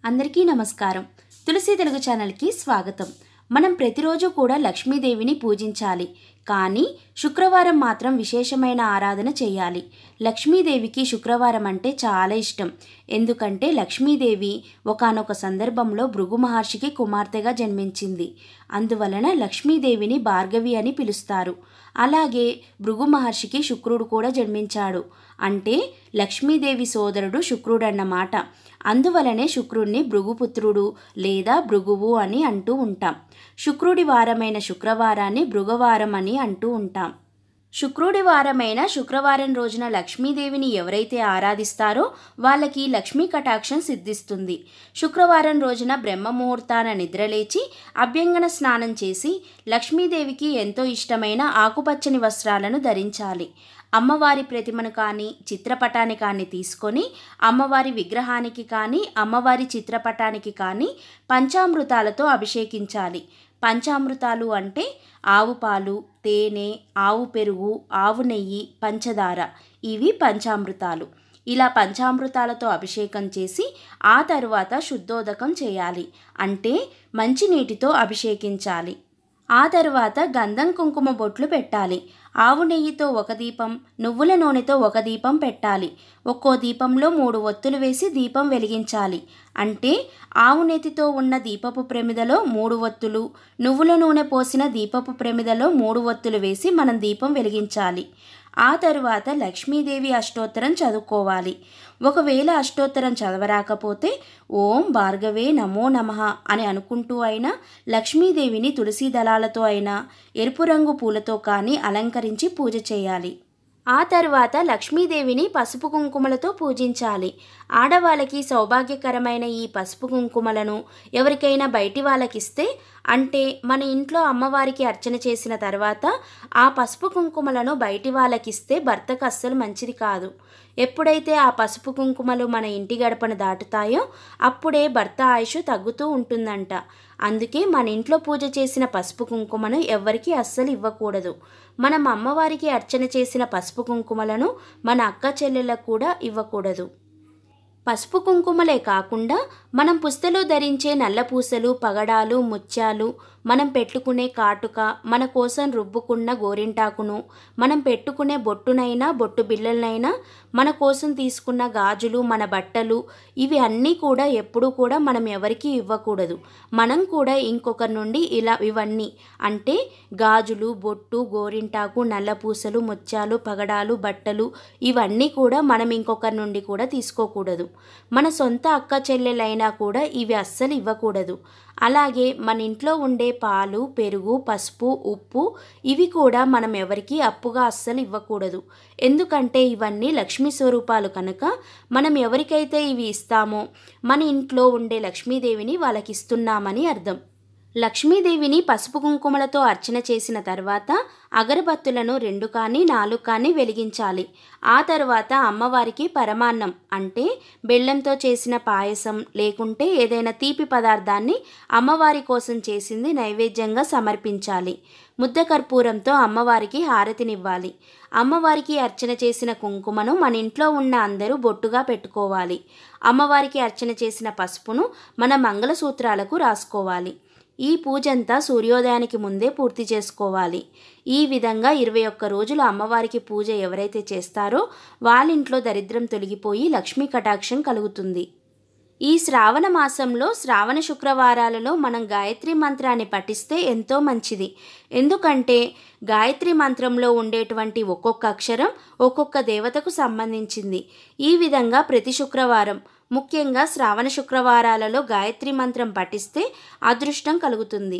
అందరికీ నమస్కారం తులసి తెలుగు ఛానల్కి స్వాగతం మనం ప్రతిరోజు కూడా లక్ష్మీదేవిని పూజించాలి కానీ శుక్రవారం మాత్రం విశేషమైన ఆరాధన చేయాలి లక్ష్మీదేవికి శుక్రవారం అంటే చాలా ఇష్టం ఎందుకంటే లక్ష్మీదేవి ఒకానొక సందర్భంలో భృగు మహర్షికి కుమార్తెగా జన్మించింది అందువలన లక్ష్మీదేవిని భార్గవి అని పిలుస్తారు అలాగే భృగు మహర్షికి శుక్రుడు కూడా జన్మించాడు అంటే లక్ష్మీదేవి సోదరుడు శుక్రుడన్నమాట అందువలనే శుక్రుడిని భృగుపుత్రుడు లేదా భృగువు అని అంటూ ఉంటాం శుక్రుడి వారమైన శుక్రవారాన్ని భృగవారం అని అంటూ ఉంటాం శుక్రుడి వారమైన శుక్రవారం రోజున లక్ష్మీదేవిని ఎవరైతే ఆరాధిస్తారో వాళ్ళకి లక్ష్మీ కటాక్షం సిద్ధిస్తుంది శుక్రవారం రోజున బ్రహ్మ ముహూర్తాన నిద్రలేచి అభ్యంగన స్నానం చేసి లక్ష్మీదేవికి ఎంతో ఇష్టమైన ఆకుపచ్చని వస్త్రాలను ధరించాలి అమ్మవారి ప్రతిమను కానీ చిత్రపటాన్ని కానీ తీసుకొని అమ్మవారి విగ్రహానికి కానీ అమ్మవారి చిత్రపటానికి కానీ పంచామృతాలతో అభిషేకించాలి పంచామృతాలు అంటే ఆవు పాలు తేనె ఆవు పెరుగు ఆవు నెయ్యి పంచదార ఇవి పంచామృతాలు ఇలా పంచామృతాలతో అభిషేకం చేసి ఆ తరువాత శుద్ధోదకం చేయాలి అంటే మంచినీటితో అభిషేకించాలి ఆ తరువాత గంధం కుంకుమ బొట్లు పెట్టాలి ఆవు నెయ్యితో ఒక దీపం నువ్వుల నూనెతో ఒక దీపం పెట్టాలి ఒక్కో దీపంలో మూడు ఒత్తులు వేసి దీపం వెలిగించాలి అంటే ఆవు నెత్తితో ఉన్న దీపపు ప్రమిదలో మూడు ఒత్తులు నువ్వుల నూనె పోసిన దీపపు ప్రమిదలో మూడు ఒత్తులు వేసి మనం దీపం వెలిగించాలి ఆ తరువాత లక్ష్మీదేవి అష్టోత్తరం చదువుకోవాలి ఒకవేళ అష్టోత్తరం చదవరాకపోతే ఓం భార్గవే నమో నమః అని అనుకుంటూ అయినా లక్ష్మీదేవిని తులసి దళాలతో అయినా ఎరుపు రంగు పూలతో కానీ అలంకరించి పూజ చేయాలి ఆ తర్వాత లక్ష్మీదేవిని పసుపు కుంకుమలతో పూజించాలి ఆడవాళ్ళకి సౌభాగ్యకరమైన ఈ పసుపు కుంకుమలను ఎవరికైనా బయటి వాళ్ళకిస్తే అంటే మన ఇంట్లో అమ్మవారికి అర్చన చేసిన తర్వాత ఆ పసుపు కుంకుమలను బయటి వాళ్ళకిస్తే భర్తకు అస్సలు మంచిది కాదు ఎప్పుడైతే ఆ పసుపు కుంకుమలు మన ఇంటి గడపను దాటుతాయో అప్పుడే భర్త ఆయుష్ తగ్గుతూ ఉంటుందంట అందుకే మన ఇంట్లో పూజ చేసిన పసుపు కుంకుమను ఎవ్వరికీ అస్సలు ఇవ్వకూడదు మనం అమ్మవారికి అర్చన చేసిన పసుపు కుంకుమలను మన అక్క చెల్లెళ్ళకు కూడా ఇవ్వకూడదు పసుపు కుంకుమలే కాకుండా మనం పుస్తలో ధరించే నల్ల పూసలు పగడాలు ముత్యాలు మనం పెట్టుకునే కాటుక మన కోసం రుబ్బుకున్న గోరింటాకును మనం పెట్టుకునే బొట్టునైనా బొట్టు బిళ్ళలనైనా మన కోసం తీసుకున్న గాజులు మన బట్టలు ఇవి అన్నీ కూడా ఎప్పుడూ కూడా మనం ఎవరికీ ఇవ్వకూడదు మనం కూడా ఇంకొకరి నుండి ఇలా ఇవన్నీ అంటే గాజులు బొట్టు గోరింటాకు నల్ల పూసలు ముత్యాలు పగడాలు బట్టలు ఇవన్నీ కూడా మనం ఇంకొకరి నుండి కూడా తీసుకోకూడదు మన సొంత అక్క చెల్లెలైనా కూడా ఇవి అస్సలు ఇవ్వకూడదు అలాగే మన ఇంట్లో ఉండే పాలు పెరుగు పసుపు ఉప్పు ఇవి కూడా మనం ఎవరికి అప్పుగా అస్సలు ఇవ్వకూడదు ఎందుకంటే ఇవన్నీ లక్ష్మీ స్వరూపాలు కనుక మనం ఎవరికైతే ఇవి ఇస్తామో మన ఇంట్లో ఉండే లక్ష్మీదేవిని వాళ్ళకి ఇస్తున్నామని అర్థం లక్ష్మీదేవిని పసుపు కుంకుమలతో అర్చన చేసిన తర్వాత అగరబత్తులను రెండు కానీ నాలుగు కానీ వెలిగించాలి ఆ తర్వాత అమ్మవారికి పరమాన్నం అంటే బెల్లంతో చేసిన పాయసం లేకుంటే ఏదైనా తీపి పదార్థాన్ని అమ్మవారి కోసం చేసింది నైవేద్యంగా సమర్పించాలి ముద్ద కర్పూరంతో అమ్మవారికి హారతినివ్వాలి అమ్మవారికి అర్చన చేసిన కుంకుమను మన ఇంట్లో ఉన్న అందరూ బొట్టుగా పెట్టుకోవాలి అమ్మవారికి అర్చన చేసిన పసుపును మన మంగళసూత్రాలకు రాసుకోవాలి ఈ పూజంతా సూర్యోదయానికి ముందే పూర్తి చేసుకోవాలి ఈ విధంగా ఇరవై ఒక్క రోజులు అమ్మవారికి పూజ ఎవరైతే చేస్తారో వాళ్ళింట్లో దరిద్రం తొలగిపోయి లక్ష్మీ కటాక్షం కలుగుతుంది ఈ శ్రావణ మాసంలో శ్రావణ శుక్రవారాలలో మనం గాయత్రి మంత్రాన్ని పఠిస్తే ఎంతో మంచిది ఎందుకంటే గాయత్రి మంత్రంలో ఉండేటువంటి ఒక్కొక్క అక్షరం ఒక్కొక్క దేవతకు సంబంధించింది ఈ విధంగా ప్రతి శుక్రవారం ముఖ్యంగా శ్రావణ శుక్రవారాలలో గాయత్రి మంత్రం పఠిస్తే అదృష్టం కలుగుతుంది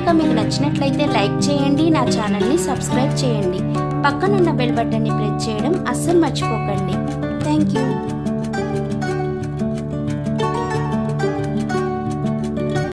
కనుక మీకు నచ్చినట్లయితే లైక్ చేయండి నా ఛానల్ని సబ్స్క్రైబ్ చేయండి పక్కనున్న బెల్ బటన్ని ప్రెస్ చేయడం అస్సలు మర్చిపోకండి థ్యాంక్ యూ